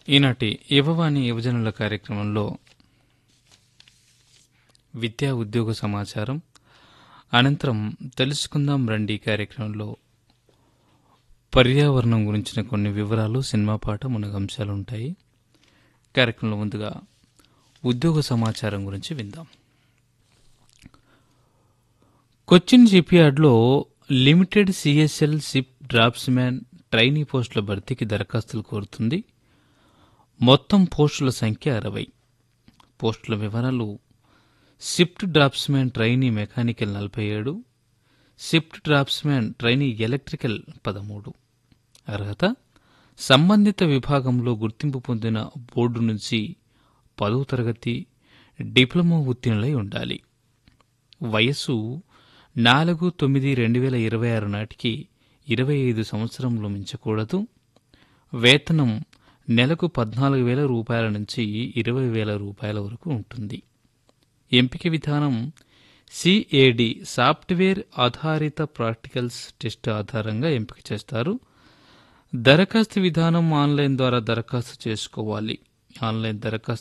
ఈనాటి యువవాణి యువజనుల కార్యక్రమంలో విద్యా ఉద్యోగ సమాచారం అనంతరం తెలుసుకుందాం రండి కార్యక్రమంలో పర్యావరణం గురించిన కొన్ని వివరాలు సినిమా పాట మునగ అంశాలు ఉంటాయి కార్యక్రమంలో ముందుగా ఉద్యోగ సమాచారం గురించి విందాం కొచ్చిన్ షిప్యార్డ్లో లిమిటెడ్ సిఎస్ఎల్ సిప్ డ్రాప్స్మ్యాన్ ట్రైనీ పోస్టుల భర్తీకి దరఖాస్తులు కోరుతుంది మొత్తం పోస్టుల సంఖ్య అరవై పోస్టుల వివరాలు షిఫ్ట్ డ్రాప్స్మ్యాన్ ట్రైనీ మెకానికల్ నలభై ఏడు షిఫ్ట్ డ్రాప్స్మ్యాన్ ట్రైనీ ఎలక్ట్రికల్ పదమూడు అర్హత సంబంధిత విభాగంలో గుర్తింపు పొందిన బోర్డు నుంచి పదవ తరగతి డిప్లొమా ఉత్తీర్ణులై ఉండాలి వయస్సు నాలుగు తొమ్మిది రెండు వేల ఇరవై ఆరు నాటికి ఇరవై ఐదు సంవత్సరంలో మించకూడదు వేతనం నెలకు పద్నాలుగు వేల రూపాయల నుంచి ఇరవై వేల రూపాయల వరకు ఉంటుంది ఎంపిక విధానం సిఏడి సాఫ్ట్వేర్ ఆధారిత ప్రాక్టికల్స్ టెస్ట్ ఆధారంగా ఎంపిక చేస్తారు దరఖాస్తు విధానం ఆన్లైన్ ద్వారా దరఖాస్తు చేసుకోవాలి ఆన్లైన్ దరఖాస్తు